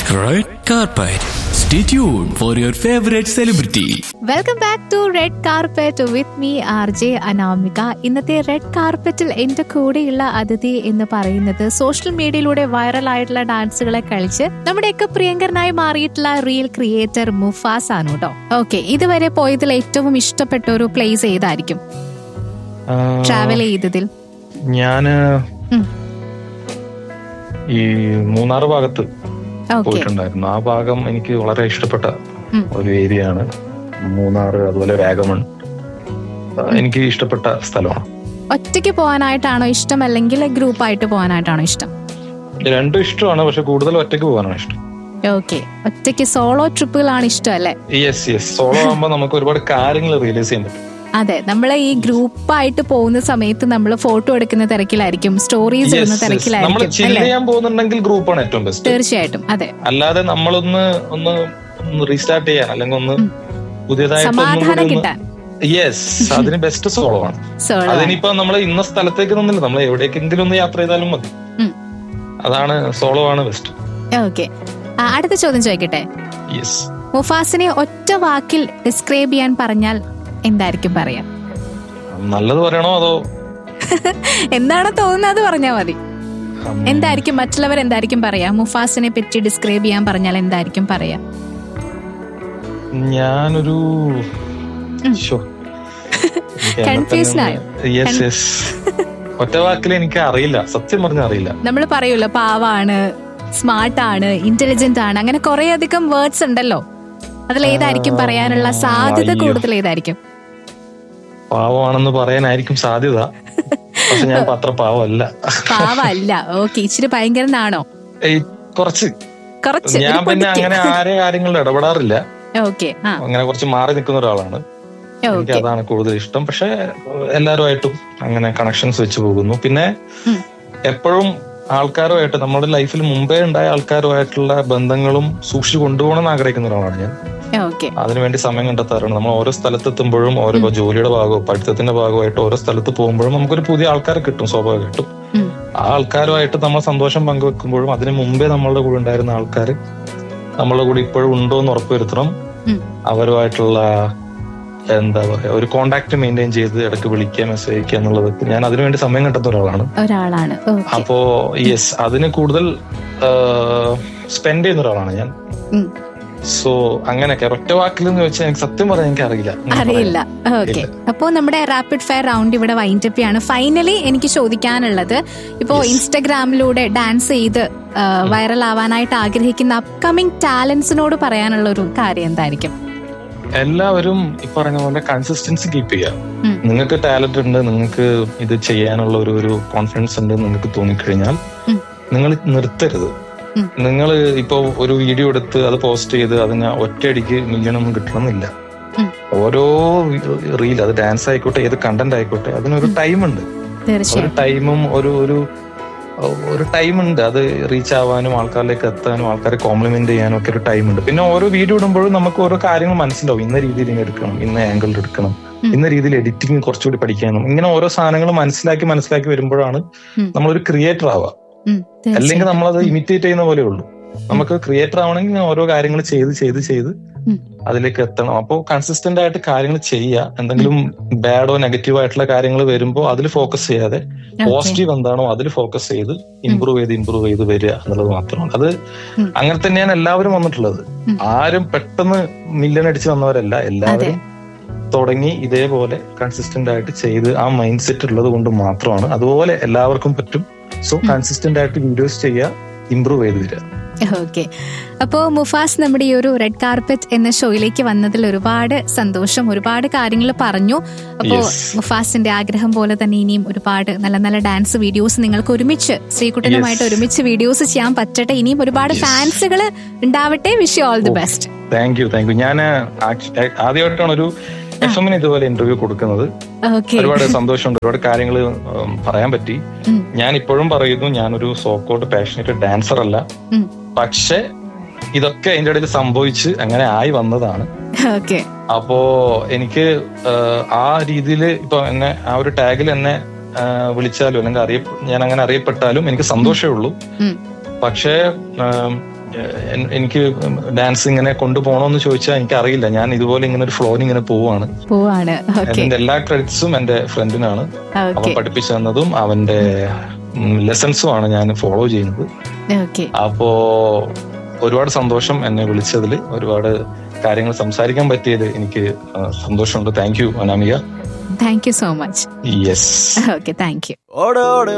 Red carpet. Stay tuned for your favorite celebrity. Welcome back to red carpet with me R J Anamika ഇന്നത്തെ red കാർപ്പറ്റിൽ എന്റെ കൂടെയുള്ള അതിഥി എന്ന് പറയുന്നത് സോഷ്യൽ മീഡിയയിലൂടെ വൈറലായിട്ടുള്ള ഡാൻസുകളെ കളിച്ച് നമ്മുടെയൊക്കെ പ്രിയങ്കരനായി മാറിയിട്ടുള്ള റിയൽ ക്രിയേറ്റർ മുഫാസ് ആണ് കേട്ടോ ഓക്കെ ഇതുവരെ പോയതിൽ ഏറ്റവും ഇഷ്ടപ്പെട്ട ഒരു പ്ലേസ് ഏതായിരിക്കും ട്രാവൽ ചെയ്തതിൽ ഞാന് ഉം. ഈ മൂന്നാർ ഭാഗത്ത് ഓക്കെ പോയിട്ടുണ്ടായിരുന്നു ആ ഭാഗം എനിക്ക് വളരെ ഇഷ്ടപ്പെട്ട ഉം. ഒരു ഏരിയ ആണ് മൂന്നാർ അതുപോലെ വാഗമൺ ആ, എനിക്ക് ഇഷ്ടപ്പെട്ട സ്ഥലമാണ് ഒറ്റയ്ക്ക് പോകാനായിട്ടാണോ ഇഷ്ടം അല്ലെങ്കിൽ ഗ്രൂപ്പായിട്ട് പോകാനായിട്ടാണോ ഇഷ്ടം രണ്ടും ഇഷ്ടമാണ് പക്ഷെ കൂടുതൽ ഒറ്റയ്ക്ക് പോകാനാണ് ഇഷ്ടം ഓക്കെ ഒറ്റയ്ക്ക് സോളോ ട്രിപ്പുകളാണ് ഇഷ്ടം അല്ലേ യെസ് യെസ് സോളോ ആകുമ്പോൾ നമുക്ക് ഒരുപാട് കാര്യങ്ങൾ റിയലൈസ് ചെയ്യാൻ പറ്റും അതെ നമ്മൾ ഈ ഗ്രൂപ്പായിട്ട് പോകുന്ന സമയത്ത് നമ്മൾ ഫോട്ടോ എടുക്കുന്ന തിരക്കിലായിരിക്കും സ്റ്റോറീസ് Yes, ഇടുന്ന yes. നമ്മൾ തിരക്കിലായിരിക്കും ചില്ല് അല്ലേ ചെയ്യാൻ പോകുന്നുണ്ടെങ്കിൽ ഗ്രൂപ്പാണ് ഏറ്റവും ബെസ്റ്റ് തീർച്ചയായിട്ടും അതെ അല്ലാതെ നമ്മളൊന്ന് ഒന്ന് ഒന്ന് റീസ്റ്റാർട്ട് ചെയ്യാൻ അല്ലെങ്കിൽ ഒന്ന് ഉം. പുതിയതായിട്ട് സമാധാനം കിട്ടാൻ യെസ് അതിന് ബെസ്റ്റ് സോളോ ആണ് സോളോ അതിനിപ്പോ നമ്മൾ ഇന്ന സ്ഥലത്തേക്ക് നിന്നില്ല നമ്മൾ എവിടേക്കെങ്കിലും ഒന്ന് യാത്ര ചെയ്താലും മതി ഉം. അതാണ് സോളോ ആണ് ബെസ്റ്റ് ഓക്കെ അടുത്ത ചോദ്യം ചോദിക്കട്ടെ യെസ് മുഫാസിനെ ഒറ്റ വാക്കിൽ ഡിസ്ക്രൈബ് ചെയ്യാൻ പറഞ്ഞാൽ എന്തായിരിക്കും പറയാ നല്ലത് പറയണോ അതോ എന്താണോ തോന്നുന്നത് പറഞ്ഞാൽ മതി ഉം, എന്തായിരിക്കും മറ്റുള്ളവർ എന്തായിരിക്കും പറയാ മുഫാസിനെ പറ്റി ഡിസ്ക്രൈബ് ചെയ്യാൻ പറഞ്ഞാൽ എന്തായിരിക്കും പറയാ ഞാനൊരു ഉം. Confused ആയോ? യെസ് യെസ് ഒറ്റ വാക്കിൽ എനിക്ക് അറിയില്ല സത്യം പറഞ്ഞ അറിയില്ല നമ്മൾ പറയൂല്ലോ പാവാണ് സ്മാർട്ട് ആണ് ഇന്റലിജന്റ് ആണ് അങ്ങനെ കുറെ അധികം വേർഡ്സ് ഉണ്ടല്ലോ അതിൽ ഏതായിരിക്കും പറയാനുള്ള സാധ്യത അയ്യോ. കൂടുതൽ ഏതായിരിക്കും പാവമാണെന്ന് പറയാനായിരിക്കും സാധ്യത പക്ഷെ ഞാൻ ഇപ്പൊ അത്ര പാവമല്ല പാവല്ല ഓക്കെ ഇച്ചിരി ഭയങ്കരനാണോ ഏയ്, കുറച്ച് കുറച്ച് ഞാൻ പിന്നെ അങ്ങനെ ആരെ കാര്യങ്ങളിൽ ഇടപെടാറില്ല ഓക്കെ ആ അങ്ങനെ കുറച്ച് മാറി നിൽക്കുന്ന ഒരാളാണ് എനിക്ക് ഓക്കെ അതാണ് കൂടുതൽ ഇഷ്ടം പക്ഷെ എല്ലാവരുമായിട്ടും അങ്ങനെ കണക്ഷൻസ് വെച്ച് പോകുന്നു പിന്നെ ഉം. എപ്പോഴും ആൾക്കാരുമായിട്ട് നമ്മുടെ ലൈഫിൽ മുമ്പേ ഉണ്ടായ ആൾക്കാരുമായിട്ടുള്ള ബന്ധങ്ങളും സൂക്ഷിച്ചു കൊണ്ടുപോകണം എന്ന് ആഗ്രഹിക്കുന്ന ഒരാളാണ് ഞാൻ ഓക്കെ അതിനുവേണ്ടി സമയം കണ്ടെത്താറുണ്ട് നമ്മൾ ഓരോ സ്ഥലത്തെത്തുമ്പോഴും ഓരോ ഇപ്പൊ ജോലിയുടെ ഭാഗവും പഠിത്തത്തിന്റെ ഭാഗമായിട്ട് ഓരോ സ്ഥലത്ത് പോകുമ്പോഴും നമുക്കൊരു പുതിയ ആൾക്കാരെ കിട്ടും സ്വാഭാവികമായിട്ടും ഉം. ആ ആൾക്കാരുമായിട്ട് നമ്മൾ സന്തോഷം പങ്കുവെക്കുമ്പോഴും അതിന് മുമ്പേ നമ്മളുടെ കൂടെ ഉണ്ടായിരുന്ന ആൾക്കാർ നമ്മളുടെ കൂടെ ഇപ്പോഴും ഉണ്ടോ എന്ന് ഉറപ്പുവരുത്തണം ഉം. അവരുമായിട്ടുള്ള എന്താ പറയാ ഒരു കോണ്ടാക്ട് മെയിൻറ്റെയിൻ ചെയ്ത് ഇടയ്ക്ക് വിളിക്കുക മെസ്സേജ് അയക്കുക എന്നുള്ളത് ഞാൻ അതിനുവേണ്ടി സമയം കണ്ടെത്തുന്ന ഒരാളാണ് ഒരാളാണ് ഓക്കെ അപ്പോ യെസ് അതിന് കൂടുതൽ സ്പെൻഡ് ചെയ്യുന്ന ഒരാളാണ് ഞാൻ ഉം. സോ അങ്ങനെയൊക്കെ ഒറ്റ വാക്കിൽ എന്ന് വെച്ചാൽ എനിക്ക് സത്യം പറയാൻ എനിക്ക് അറിയില്ല ഞാൻ അറിയില്ല ഓക്കെ അപ്പോൾ നമ്മുടെ റാപ്പിഡ് ഫയർ റൗണ്ട് ഇവിടെ വൈൻഡപ്പ് ചെയ്യാണ് ഫൈനലി എനിക്ക് ചോദിക്കാനുള്ളത് ഇപ്പോ ഇൻസ്റ്റഗ്രാമിലൂടെ ഡാൻസ് ചെയ്ത് വൈറൽ ആവാനായിട്ട് ആഗ്രഹിക്കുന്ന അപ്കമിങ് ടാലൻസിനോട് പറയാനുള്ള ഒരു കാര്യം എന്തായിരിക്കും പറയാം. എല്ലാവരും ഈ പറഞ്ഞ പോലെ കൺസിസ്റ്റൻസി കീപ്പ് ചെയ്യാം ഉം. നിങ്ങൾക്ക് ടാലന്റ് ഉണ്ട് നിങ്ങൾക്ക് ഇത് ചെയ്യാനുള്ള ഒരു ഒരു കോൺഫിഡൻസ് ഉണ്ട് നിങ്ങൾക്ക് തോന്നിക്കഴിഞ്ഞാൽ ഉം. നിങ്ങൾ നിർത്തരുത് ഉം. നിങ്ങൾ ഇപ്പോ ഒരു വീഡിയോ എടുത്ത് അത് പോസ്റ്റ് ചെയ്ത് അതിന് ഒറ്റയടിക്ക് മില്യൺ ഒന്നും കിട്ടണമെന്നില്ല ഉം. ഓരോ റീൽ അത് ഡാൻസ് ആയിക്കോട്ടെ ഏത് കണ്ടന്റ് ആയിക്കോട്ടെ അതിനൊരു ടൈം ഉണ്ട് ഒരു തീർച്ചയായും ടൈമും ഒരു ഒരു ഒരു ടൈം ഉണ്ട് അത് റീച്ച് ആവാനും ആൾക്കാരിലേക്ക് എത്താനും ആൾക്കാരെ കോംപ്ലിമെന്റ് ചെയ്യാനും ഒക്കെ ഒരു ടൈം ഉണ്ട് പിന്നെ ഓരോ വീഡിയോ ഇടുമ്പോഴും നമുക്ക് ഓരോ കാര്യങ്ങൾ മനസ്സിലാവും ഇന്ന രീതിയിൽ ഇങ്ങനെ എടുക്കണം ഇന്ന ആംഗിളിൽ എടുക്കണം ഉം. ഇന്ന രീതിയിൽ എഡിറ്റിംഗ് കുറച്ചുകൂടി പഠിക്കാനും ഇങ്ങനെ ഓരോ സാധനങ്ങൾ മനസ്സിലാക്കി മനസ്സിലാക്കി വരുമ്പോഴാണ് ഉം. നമ്മളൊരു ക്രിയേറ്റർ ആവുക ഉം, അല്ലെങ്കിൽ തീർച്ചയായും. നമ്മളത് ഇമിറ്റേറ്റ് ചെയ്യുന്ന പോലെ ഉള്ളൂ നമുക്ക് ക്രിയേറ്റർ ആവണമെങ്കിൽ ഓരോ കാര്യങ്ങൾ ചെയ്ത് ചെയ്ത് ചെയ്ത് ഉം. അതിലേക്ക് എത്തണം അപ്പോൾ കൺസിസ്റ്റന്റ് ആയിട്ട് കാര്യങ്ങൾ ചെയ്യുക എന്തെങ്കിലും ബാഡോ നെഗറ്റീവ് ആയിട്ടുള്ള കാര്യങ്ങൾ വരുമ്പോൾ അതിൽ ഫോക്കസ് ചെയ്യാതെ Okay. പോസിറ്റീവ് എന്താണോ അതിൽ ഫോക്കസ് ചെയ്ത് ഇമ്പ്രൂവ് ചെയ്ത് ഇമ്പ്രൂവ് ചെയ്ത് വരിക എന്നുള്ളത് മാത്രമാണ് അത് ഉം. അങ്ങനെ തന്നെയാണ് എല്ലാവരും വന്നിട്ടുള്ളത് ഉം. ആരും പെട്ടെന്ന് മില്യൺ അടിച്ച് വന്നവരല്ല എല്ലാവരും തുടങ്ങി ഇതേപോലെ കൺസിസ്റ്റന്റ് ആയിട്ട് ചെയ്ത് ആ മൈൻഡ് സെറ്റ് ഉള്ളത് കൊണ്ട് മാത്രമാണ് അതുപോലെ എല്ലാവർക്കും പറ്റും സോ കൺസിസ്റ്റന്റ് ആയിട്ട് വീഡിയോസ് ചെയ്യുക ഇമ്പ്രൂവ് ചെയ്ത് വരിക ഓക്കെ അപ്പോ മുഫാസ് നമ്മുടെ ഈ ഒരു റെഡ് കാർപ്പറ്റ് എന്ന ഷോയിലേക്ക് വന്നതിൽ ഒരുപാട് സന്തോഷം ഒരുപാട് കാര്യങ്ങൾ പറഞ്ഞു അപ്പോ Yes. മുഫാസിന്റെ ആഗ്രഹം പോലെ തന്നെ ഇനിയും ഒരുപാട് നല്ല നല്ല ഡാൻസ് വീഡിയോസ് നിങ്ങൾക്ക് ഒരുമിച്ച് ശ്രീകുട്ടനുമായിട്ട് Yes. ഒരുമിച്ച് വീഡിയോസ് ചെയ്യാൻ പറ്റട്ടെ ഇനിയും ഒരുപാട് Yes. ഫാൻസുകൾ ഉണ്ടാവട്ടെ wish all the Oh. Best thank you thank you ഞാൻ ആദ്യമായിട്ടാണ് ഒരു എഫ് എമ്മിന് ഇതുപോലെ ഇന്റർവ്യൂ കൊടുക്കുന്നത് ഓക്കെ ഒരുപാട് സന്തോഷമുണ്ട് ഒരുപാട് കാര്യങ്ങൾ പറയാൻ പറ്റി ഉം. ഞാൻ ഇപ്പോഴും പറയുന്നു ഞാനൊരു സോക്കോട്ട് പാഷനേറ്റ് ഡാൻസർ അല്ല ഉം. പക്ഷെ ഇതൊക്കെ അതിന്റെ ഇടയിൽ സംഭവിച്ച് അങ്ങനെ ആയി വന്നതാണ് ഓക്കെ അപ്പോ എനിക്ക് ആഹ്, ആ രീതിയിൽ ഇപ്പൊ എന്നെ ആ ഒരു ടാഗിൽ എന്നെ ആഹ്, വിളിച്ചാലും അല്ലെങ്കിൽ അറിയ ഞാൻ അങ്ങനെ അറിയപ്പെട്ടാലും എനിക്ക് സന്തോഷമേ ഉള്ളൂ ഉം. പക്ഷേ ആം, എൻ- എനിക്ക് ഡാൻസ് ഇങ്ങനെ കൊണ്ടുപോകണമെന്ന് ചോദിച്ചാൽ എനിക്ക് അറിയില്ല ഞാൻ ഇതുപോലെ ഇങ്ങനെ ഒരു ഫ്ലോയിൽ ഇങ്ങനെ പോവാണ് പോവാണ് ഓക്കെ അതിന്റെ എല്ലാ ക്രെഡിറ്റ്സും എന്റെ ഫ്രണ്ടിനാണ് അവൻ ഓക്കെ പഠിപ്പിച്ചു തന്നതും അവന്റെ ലെസൺസും ആണ് ഞാൻ ഫോളോ ചെയ്യുന്നത് ഓക്കെ അപ്പോ ഒരുപാട് സന്തോഷം എന്നെ വിളിച്ചതിൽ ഒരുപാട് കാര്യങ്ങൾ സംസാരിക്കാൻ പറ്റിയത് എനിക്ക് ആ, സന്തോഷമുണ്ട് thank you Anamika thank you so much yes okay thank you ഓട് ഓട്